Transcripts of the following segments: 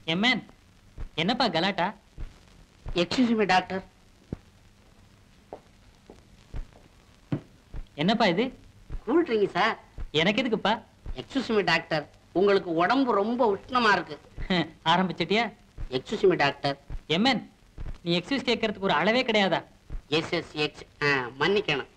எம்மேன் என்னப்பா கலாட்டா excuse me doctor என்னப்பா இது கூல் ட்ரிங்க் சார் எனக்கு எதுக்குப்பா எக்ஸ்கியூஸ் மீ டாக்டர் உங்களுக்கு உடம்பு ரொம்ப உஷ்ணமா இருக்கு ஆரம்பிச்சிட்டியா எக்ஸ்கியூஸ் மீ டாக்டர் எம்மேன் நீ எக்ஸ்கியூஸ் கேட்கறதுக்கு ஒரு அளவே கிடையாதா எஸ் எஸ் எக்ஸ் மன்னிக்கணும்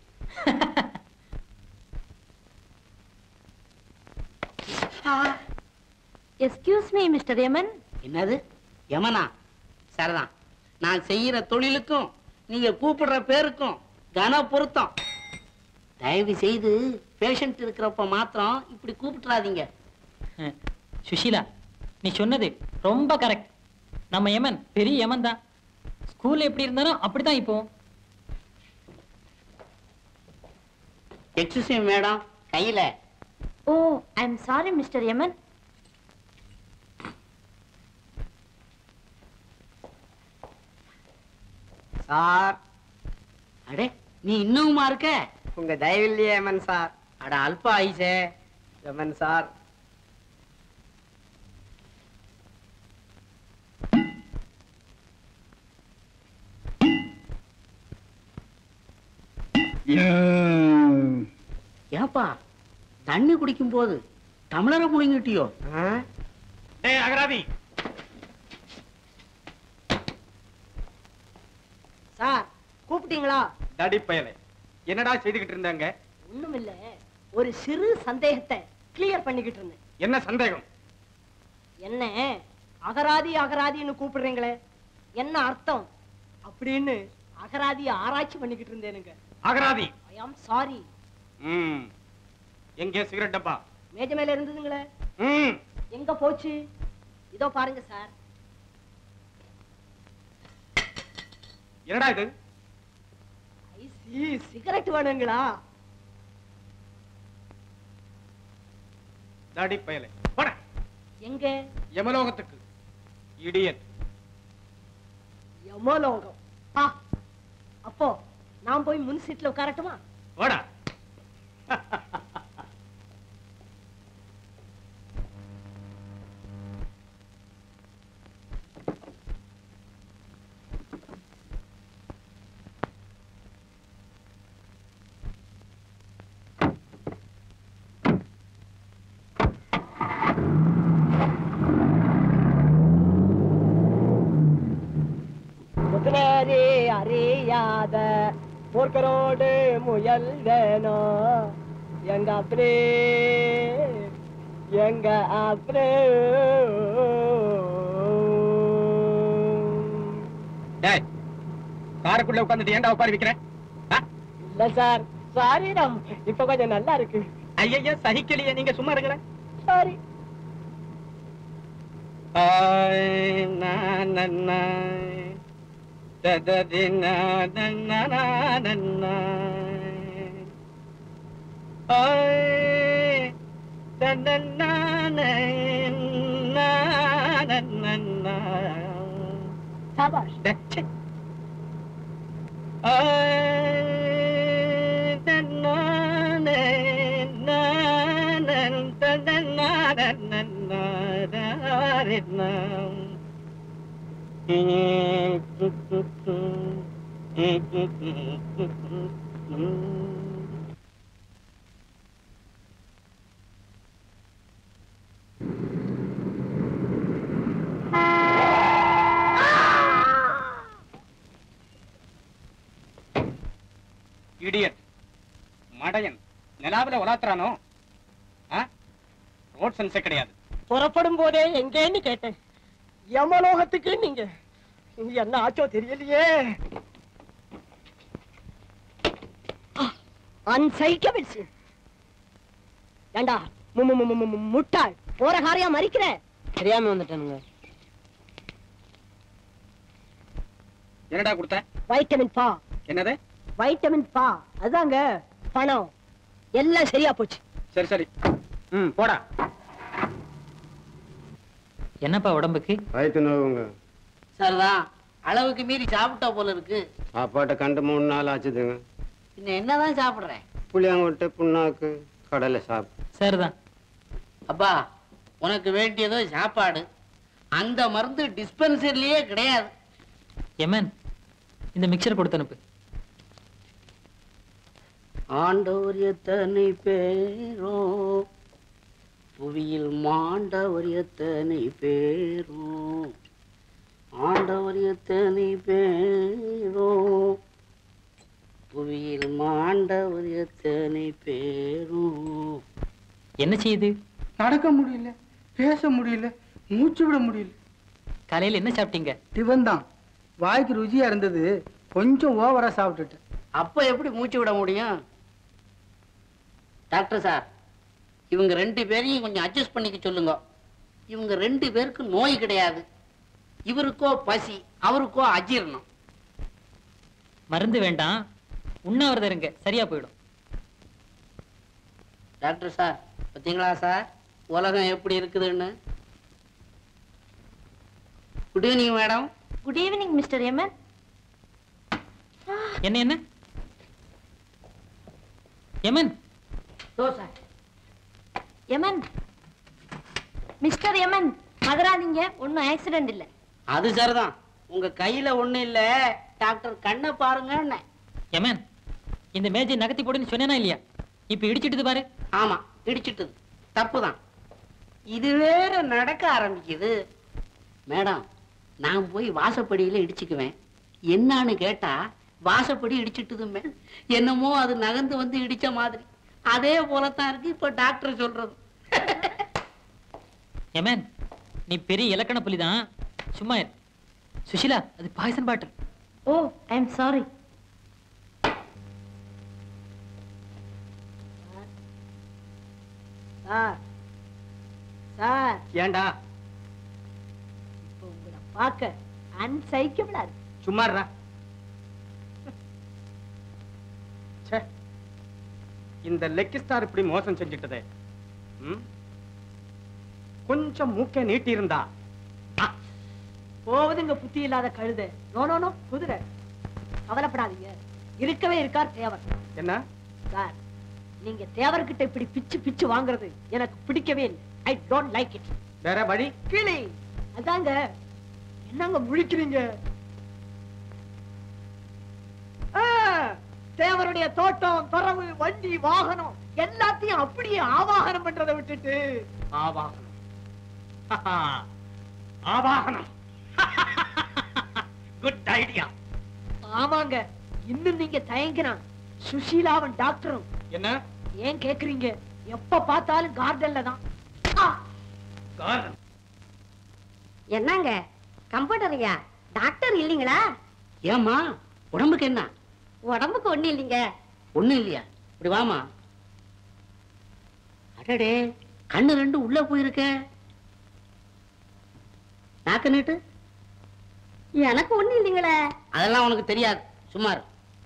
எஸ்கியூஸ் மீ மிஸ்டர் யமன் என்னது யமனா சரிதான் நான் செய்யற தொழிலுக்கும் நீங்க கூப்பிடுற பேருக்கும் கன பொருத்தம் தயவு செய்து பேஷண்ட் இருக்கிறப்ப மாத்திரம் இப்படி கூப்பிட்டுறாதீங்க சுஷீலா நீ சொன்னது ரொம்ப கரெக்ட் நம்ம யமன் பெரிய யமன் தான் ஸ்கூல்ல எப்படி இருந்தானோ அப்படிதான் இப்போ எக்ஸ்கியூஸ் மீ மேடம் கையில oh I am sorry mister Yaman sir அடே நீ இன்னுமா இருக்க உங்க தயவில்லையே எமன் சார் அட அல்பா ஐசே எமன் சார் ஏப்பா தண்ணி குடிக்கும் போது தமிழரை முழுங்கிட்டியோ டேய் அகராதி சார் கூப்பிட்டீங்களா தடி பயலே என்னடா செய்துகிட்டு இருந்தாங்க ஒண்ணுமில்ல ஒரு சிறு சந்தேகத்தை கிளியர் பண்ணிக்கிட்டு இருந்தேன் என்ன சந்தேகம் என்ன அகராதி அகராதின்னு கூப்பிடுறீங்களே என்ன அர்த்தம் அப்படின்னு அகராதி ஆராய்ச்சி பண்ணிக்கிட்டு இருந்தேனுங்க அகராதி ஐ ஆம் சாரி ம் எங்கே சிகரெட் டப்பா மேஜ மேல இருந்ததுங்களே ம் எங்க போச்சு இதோ பாருங்க சார் என்னடா இது ஐசி சிகரெட் வேணுங்களா தடி பயலே போட எங்க யமலோகத்துக்கு இடியட் யமலோகம் ஆ அப்போ நான் போய் முன் சீட்ல உட்காரட்டுமா போடா முதலாரே அறியாத போர்க்கரோடு முயல் வேணும் எங்க அப்பனே எங்க அப்பனே டேய் காருக்குள்ள உட்கார்ந்துட்டு ஏன்டா உட்கார வைக்கிறேன் இல்ல சார் சாரி ராம் இப்ப கொஞ்சம் நல்லா இருக்கு ஐயா சகிக்கலையே நீங்க சும்மா இருங்களேன் சாரி ஆய் நா நா நா. தததி நா நா நா நா நா நா. ஆய் த நா நா நா நா நா நா நா. சாபாஷ் டே, ச்சே. ஆய் த நா நா நா நா த நா நா நா நா நா நா ரே நா. இடியட் மடையன் நிலாவில உலாத்துறானோ ரோட் சென்ஸே கிடையாது புறப்படும் போதே எங்கேன்னு கேட்டேன் யமலோகத்துக்கு நீங்க என்ன ஆச்சோ தெரியலையே அன்சைக்கபிள் ஏண்டா மு- மு- மு- மு- மு- முட்டாள் போற காரியம் மறிக்கிற தெரியாம வந்துட்டானுங்க என்னடா கொடுத்த வைட்டமின் பா என்னது வைட்டமின் பா அதாங்க பணம் எல்லாம் சரியா போச்சு சரி சரி ம் போடா என்னப்பா உடம்புக்கு வயிற்று நோவுங்க சரிதான் அளவுக்கு மீறி சாப்பிட்டா போல இருக்கு சாப்பாட்டை கண்டு மூணு நாள் ஆச்சுதுங்க பின்ன என்னதான் சாப்பிடுறேன் புளியாங்கொட்டை புண்ணாக்கு கடலை சாப்பிட்டு சரிதான் அப்பா உனக்கு வேண்டியதோ சாப்பாடு அந்த மருந்து டிஸ்பென்சரிலேயே கிடையாது எமன் இந்த மிக்சர் கொடுத்து அனுப்பு ஆண்டவர் எத்தனை பேரோ புவியில் மாண்டவர் எத்தனை பேரோ ஆண்டவர் எத்தனை பேரோ புவியில் மாண்டவர் எத்தனை பேரோ என்ன செய்யுது நடக்க முடியல பேச முடியல மூச்சு விட முடியல காலையில் என்ன சாப்பிட்டீங்க டிஃபன் தான் வாய்க்கு ருசியா இருந்தது கொஞ்சம் ஓவரா சாப்பிட்டுட்டேன் அப்ப எப்படி மூச்சு விட முடியும் டாக்டர் சார் இவங்க ரெண்டு பேரையும் கொஞ்சம் அட்ஜஸ்ட் பண்ணிக்க சொல்லுங்க இவங்க ரெண்டு பேருக்கு நோய் கிடையாது இவருக்கோ பசி அவருக்கோ அஜீரணம் மருந்து வேண்டாம் உண்ணாவிரதம் இருங்க சரியா போயிடும் டாக்டர் சார் பார்த்தீங்களா சார் உலகம் எப்படி இருக்குதுன்னு good evening madam good evening mister Eman என்ன என்ன எமன் சார் எமன் மிஸ்டர் எமன் மகராதீங்க ஒன்றும் ஆக்சிடென்ட் இல்லை அது சரிதான் உங்க கையில ஒண்ணு இல்ல டாக்டர் கண்ணை பாருங்க எமன் இந்த மேஜை நகர்த்தி போடுன்னு சொன்னேனா இல்லையா இப்ப இடிச்சிட்டு பாரு ஆமா இடிச்சிட்டது தப்புதான் இது வேற நடக்க ஆரம்பிக்குது மேடம் நான் போய் வாசப்படியில இடிச்சுக்குவேன் என்னன்னு கேட்டா வாசப்படி இடிச்சிட்டுதுமே என்னமோ அது நகர்ந்து வந்து இடிச்ச மாதிரி அதே போலத்தான் இருக்கு இப்ப டாக்டர் சொல்றது எமன் நீ பெரிய இலக்கண புலிதான் சும்மா இரு. சுஷிலா அது poison bottle oh I am sorry sir sir ஏண்டா இப்போ உங்களை பார்க்க அன்சைக்கபிளா இருக்கு சும்மாறா இந்த லெக் ஸ்டார் இப்படி மோசம் செஞ்சிட்டதே ம்? கொஞ்சம் மூக்கை நீட்டி இருந்தா போவதுங்க புத்தி இல்லாத கழுதை நோ நோ நோ குதிரை கவலைப்படாதீங்க இருக்கவே இருக்கார் தேவர் என்ன சார் நீங்க தேவர்கிட்ட இப்படி பிச்சு பிச்சு வாங்குறது எனக்கு பிடிக்கவே இல்லை ஐ டோன்ட் லைக் இட் வேற வழி கிளி அதாங்க என்னங்க முழிக்கிறீங்க ஆ, தேவருடைய தோட்டம் துறவு வண்டி வாகனம் எல்லாத்தையும் அப்படியே ஆவாகனம் பண்றதை விட்டுட்டு ஆவாகனம் ஆவாகனம் குட் ஐடியா ஆமாங்க இன்னும் நீங்க தயங்கினா சுஷீலாவன் டாக்டரும் என்ன ஏன் கேக்குறீங்க எப்ப பார்த்தாலும் கார்டன்ல தான் ஆ, காரணம் என்னங்க கம்ப்யூட்டரையா டாக்டர் இல்லைங்களா ஏம்மா உடம்புக்கு என்ன உடம்புக்கு ஒண்ணும் இல்லைங்க ஒண்ணும் இல்லையா இப்படி வாமா அடடே கண்ணு ரெண்டு உள்ள போயிருக்க நாக்கு நீட்டு எனக்கு ஒண்ணும் இல்லைங்களே அதெல்லாம் உனக்கு தெரியாது சுமார்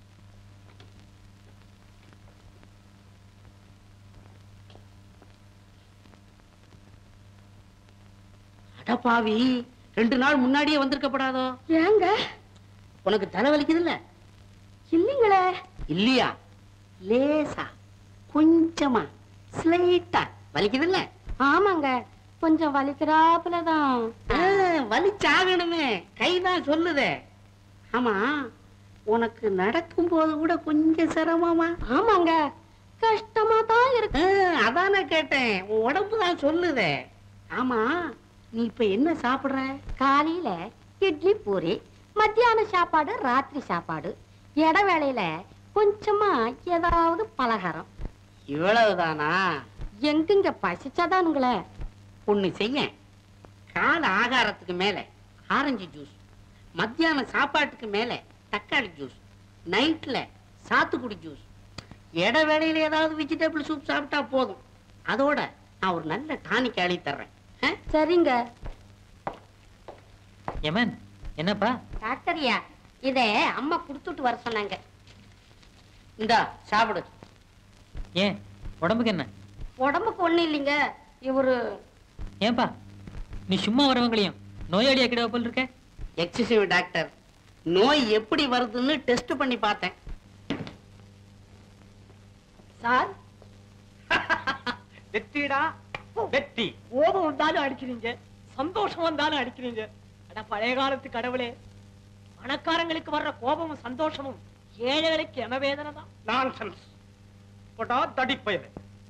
அடப்பாவி ரெண்டு நாள் முன்னாடியே வந்திருக்கப்படாதோ ஏங்க உனக்கு தலை வலிக்குது இல்ல இல்லைங்களே இல்லையா லேசா கொஞ்சமா ஸ்லைட்டா வலிக்குது இல்ல ஆமாங்க கொஞ்சம் வலிக்கிறாப்புல தான் வலிச்சாகணுமே கைதான் சொல்லுதே ஆமா உனக்கு நடக்கும் போது கூட கொஞ்சம் சிரமமா ஆமாங்க கஷ்டமா தான் இருக்கு ஆ, அதானே கேட்டேன் உன் உடம்பு தான் சொல்லுதே ஆமா நீ இப்ப என்ன சாப்பிடுற காலையில இட்லி பூரி மத்தியான சாப்பாடு ராத்திரி சாப்பாடு இடைவேளையில கொஞ்சமா ஏதாவது பலகாரம் இவ்வளவுதானா எங்குங்க பசிச்சாதானுங்களே ஒண்ணு செய்ய கால ஆகாரத்துக்கு மேல ஆரஞ்சு ஜூஸ் மத்தியான சாப்பாட்டுக்கு மேல தக்காளி ஜூஸ் நைட்ல சாத்துக்குடி ஜூஸ் இடைவேளையில ஏதாவது வெஜிடபிள் சூப் சாப்பிட்டா போதும் அதோட நான் ஒரு நல்ல டானிக் அழி தர்றேன் ஆ? சரிங்க எமன் என்னப்பா டாக்டரியா இத அம்மா குடுத்துட்டு வர சொன்னாங்க இந்தா சாப்பிடு ஏன் உடம்புக்கு என்ன உடம்புக்கு ஒண்ணு இல்லைங்க இவரு ஏன்பா நீ சும்மா வரவங்களையும் நோயாளி ஆக்கிடுவ போல் இருக்க எக்ஸசிவ் டாக்டர் நோய் எப்படி வருதுன்னு டெஸ்ட் பண்ணி பார்த்தேன் சார் வெற்றிடா வெற்றி ஓபம் வந்தாலும் அடிக்கிறீங்க சந்தோஷம் வந்தாலும் அடிக்கிறீங்க அட பழைய காலத்து கடவுளே பணக்காரங்களுக்கு வர்ற கோபமும் சந்தோஷமும் ஏழைகளுக்கு எம வேதனை தான் நான்சென்ஸ் போட்டா தடிப்பயல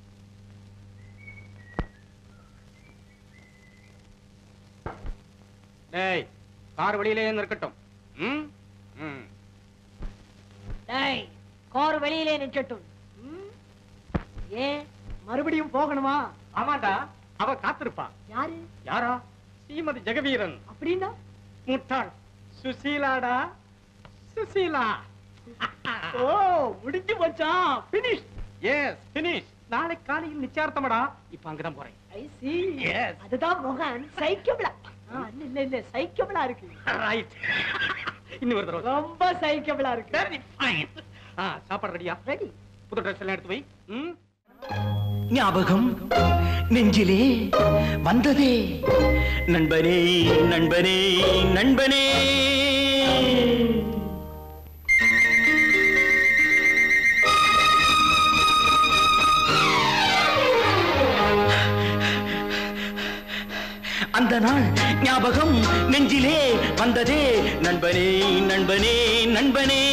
டேய் கார் வெளியிலே இருக்கட்டும் ம் ம் டேய் கார் வெளியிலே நிக்கட்டும் ம்? ஏன் மறுபடியும் போகணுமா ஆமாண்டா அவ காத்திருப்பா யாரு யாரா ஸ்ரீமதி ஜெகவீரன் அப்படின்னா முட்டாள் சுசீலாடா சுசீலா ஓ முடிஞ்சு போச்சா பினிஷ் எஸ் பினிஷ் நாளை காலையில் நிச்சயார்த்தமடா இப்ப அங்கதான் போறேன் ஐ சி Yes. அதுதான் மோகன் சைக்கிளா இல்ல இல்ல இல்ல சைக்கிளா இருக்கு ரைட் இன்னும் ஒரு தடவை ரொம்ப சைக்கிளா இருக்கு வெரி ஃபைன் ஆ சாப்பாடு ரெடியா ரெடி புது ட்ரெஸ் எல்லாம் எடுத்து வை ம் ஞாபகம் நெஞ்சிலே வந்ததே நண்பனே நண்பனே நண்பனே அந்த நாள் ஞாபகம் நெஞ்சிலே வந்ததே நண்பனே நண்பனே நண்பனே